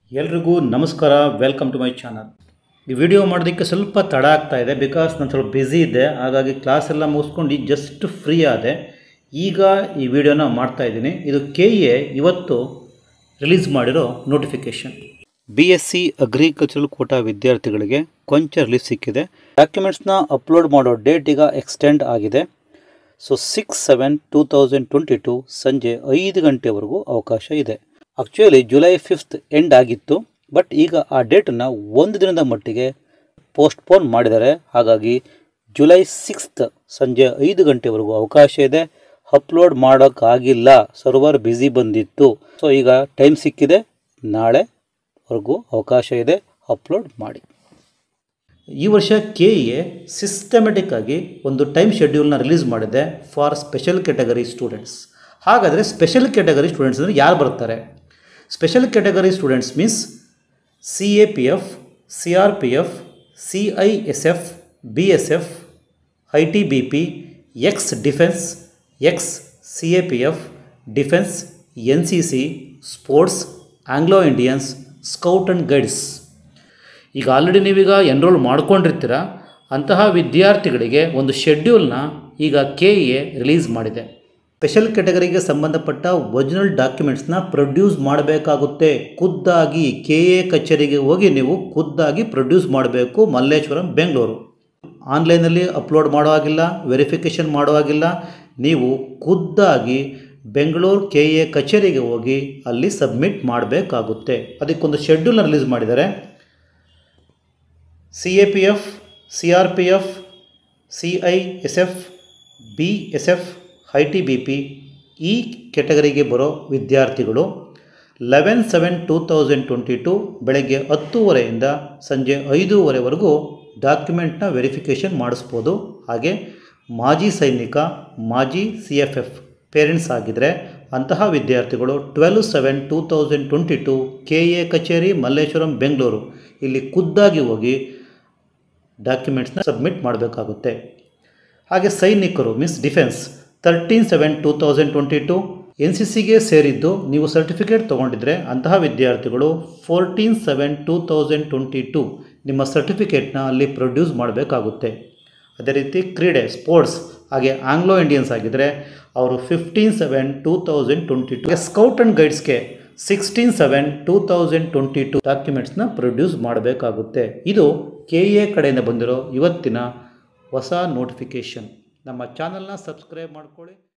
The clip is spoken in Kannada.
ಎಲ್ರಿಗೂ ನಮಸ್ಕಾರ ವೆಲ್ಕಮ್ ಟು ಮೈ ಚಾನಲ್ ಈ ವಿಡಿಯೋ ಮಾಡೋದಕ್ಕೆ ಸ್ವಲ್ಪ ತಡ ಆಗ್ತಾ ಇದೆ ಬಿಕಾಸ್ ನಾನು ಸ್ವಲ್ಪ ಬ್ಯುಸಿ ಇದ್ದೆ ಹಾಗಾಗಿ ಕ್ಲಾಸ್ ಎಲ್ಲ ಮುಗಿಸ್ಕೊಂಡು ಈಗ ಜಸ್ಟ್ ಫ್ರೀ ಆದೆ ಈಗ ಈ ವಿಡಿಯೋನ ಮಾಡ್ತಾ ಇದ್ದೀನಿ ಇದು ಕೆ ಎ ಇವತ್ತು ರಿಲೀಸ್ ಮಾಡಿರೋ notification B S C agricultural quota ವಿದ್ಯಾರ್ಥಿಗಳಿಗೆ ಕೊಂಚ ರಿಲೀಸ್ ಸಿಕ್ಕಿದೆ ಡಾಕ್ಯುಮೆಂಟ್ಸ್ನ ಅಪ್ಲೋಡ್ ಮಾಡೋ ಡೇಟ್ ಈಗ ಎಕ್ಸ್ಟೆಂಡ್ ಆಗಿದೆ so six seven two thousand twenty two ಸಂಜೆ ಐದು ಗಂಟೆವರೆಗೂ ಅವಕಾಶ ಇದೆ ಆ್ಯಕ್ಚುಲಿ ಜುಲೈ ಫಿಫ್ತ್ ಎಂಡ್ ಆಗಿತ್ತು ಬಟ್ ಈಗ ಆ ಡೇಟನ್ನು ಒಂದು ದಿನದ ಮಟ್ಟಿಗೆ ಪೋಸ್ಟ್ಪೋನ್ ಮಾಡಿದ್ದಾರೆ ಹಾಗಾಗಿ ಜುಲೈ ಸಿಕ್ಸ್ತ್ ಸಂಜೆ ಐದು ಗಂಟೆವರೆಗೂ ಅವಕಾಶ ಇದೆ ಅಪ್ಲೋಡ್ ಮಾಡೋಕ್ಕಾಗಿಲ್ಲ ಸರ್ವರ್ ಬ್ಯುಸಿ ಬಂದಿತ್ತು ಸೊ ಈಗ ಟೈಮ್ ಸಿಕ್ಕಿದೆ ನಾಳೆವರೆಗೂ ಅವಕಾಶ ಇದೆ ಅಪ್ಲೋಡ್ ಮಾಡಿ ಈ ವರ್ಷ ಕೆ ಎ ಸಿಸ್ಟಮೆಟಿಕ್ ಆಗಿ ಒಂದು ಟೈಮ್ ಶೆಡ್ಯೂಲ್ನ ರಿಲೀಸ್ ಮಾಡಿದೆ ಫಾರ್ ಸ್ಪೆಷಲ್ ಕ್ಯಾಟಗರಿ ಸ್ಟೂಡೆಂಟ್ಸ್ ಹಾಗಾದರೆ ಸ್ಪೆಷಲ್ ಕ್ಯಾಟಗರಿ ಸ್ಟೂಡೆಂಟ್ಸ್ ಅಂದರೆ ಯಾರು ಬರ್ತಾರೆ special category students means C A P F C R P F C I S F B S F I T B P X defence X C A P F defence N C C sports Anglo Indians scout and guides ಈಗ ಆಲ್ರೆಡಿ ನೀವೀಗ ಎನ್ರೋಲ್ ಮಾಡ್ಕೊಂಡಿರ್ತೀರ ಅಂತಹ ವಿದ್ಯಾರ್ಥಿಗಳಿಗೆ ಒಂದು ಶೆಡ್ಯೂಲ್ನ ಈಗ ಕೆ ಎ ರಿಲೀಸ್ ಮಾಡಿದೆ ಸ್ಪೆಷಲ್ ಕ್ಯಾಟಗರಿಗೆ ಸಂಬಂಧಪಟ್ಟ ಒರಿಜಿನಲ್ ಡಾಕ್ಯುಮೆಂಟ್ಸ್ನ ಪ್ರೊಡ್ಯೂಸ್ ಮಾಡಬೇಕಾಗುತ್ತೆ ಖುದ್ದಾಗಿ ಕೆ ಎ ಕಚೇರಿಗೆ ಹೋಗಿ ನೀವು ಖುದ್ದಾಗಿ ಪ್ರೊಡ್ಯೂಸ್ ಮಾಡಬೇಕು ಮಲ್ಲೇಶ್ವರಂ ಬೆಂಗಳೂರು ಆನ್ಲೈನಲ್ಲಿ ಅಪ್ಲೋಡ್ ಮಾಡೋ ಹಾಗಿಲ್ಲ ವೆರಿಫಿಕೇಷನ್ ಮಾಡೋ ಹಾಗಿಲ್ಲ ನೀವು ಖುದ್ದಾಗಿ ಬೆಂಗಳೂರು ಕೆ ಎ ಕಚೇರಿಗೆ ಹೋಗಿ ಅಲ್ಲಿ ಸಬ್ಮಿಟ್ ಮಾಡಬೇಕಾಗುತ್ತೆ ಅದಕ್ಕೊಂದು ಶೆಡ್ಯೂಲ್ನ ರಿಲೀಸ್ ಮಾಡಿದ್ದಾರೆ C A P F C R P F C I S F B S F I T B P ಈ ಕೆಟಗರಿಗೆ ಬರೋ ವಿದ್ಯಾರ್ಥಿಗಳು eleven seven two thousand twenty two ಬೆಳಗ್ಗೆ ಹತ್ತೂವರೆಯಿಂದ ಸಂಜೆ ಐದೂವರೆವರೆಗೂ ಡಾಕ್ಯುಮೆಂಟ್ನ ವೆರಿಫಿಕೇಷನ್ ಮಾಡಿಸ್ಬೋದು ಹಾಗೆ ಮಾಜಿ ಸೈನಿಕ ಮಾಜಿ ಸಿ ಎಫ್ ಎಫ್ ಪೇರೆಂಟ್ಸ್ ಆಗಿದ್ದರೆ ಅಂತಹ ವಿದ್ಯಾರ್ಥಿಗಳು twelve seven two thousand twenty two K A ಕಚೇರಿ ಮಲ್ಲೇಶ್ವರಂ ಬೆಂಗಳೂರು ಇಲ್ಲಿ ಖುದ್ದಾಗಿ ಹೋಗಿ ಡಾಕ್ಯುಮೆಂಟ್ಸ್ನ ಸಬ್ಮಿಟ್ ಮಾಡಬೇಕಾಗುತ್ತೆ ಹಾಗೆ ಸೈನಿಕರು means defence thirteen seven two thousand twenty two N C ಸಿಗೆ ಸೇರಿದ್ದು ನೀವು ಸರ್ಟಿಫಿಕೇಟ್ ತೊಗೊಂಡಿದ್ರೆ ಅಂತಹ ವಿದ್ಯಾರ್ಥಿಗಳು fourteen seven two thousand twenty two ನಿಮ್ಮ ಸರ್ಟಿಫಿಕೇಟ್ನ ಅಲ್ಲಿ ಪ್ರೊಡ್ಯೂಸ್ ಮಾಡಬೇಕಾಗುತ್ತೆ ಅದೇ ರೀತಿ ಕ್ರೀಡೆ ಸ್ಪೋರ್ಟ್ಸ್ ಹಾಗೆ ಆಂಗ್ಲೋ ಇಂಡಿಯನ್ಸ್ ಆಗಿದ್ದರೆ ಅವರು fifteen seven two thousand twenty two scout and ಗೈಡ್ಸ್ಗೆ sixteen seven two thousand twenty two ಡಾಕ್ಯುಮೆಂಟ್ಸ್ನ ಪ್ರೊಡ್ಯೂಸ್ ಮಾಡಬೇಕಾಗುತ್ತೆ ಇದು ಕೆ ಎ ಕಡೆಯಿಂದ ಬಂದಿರೋ ಇವತ್ತಿನ ಹೊಸ ನೋಟಿಫಿಕೇಷನ್ ನಮ್ಮ ಚಾನಲ್ನ ಸಬ್ಸ್ಕ್ರೈಬ್ ಮಾಡ್ಕೊಳ್ಳಿ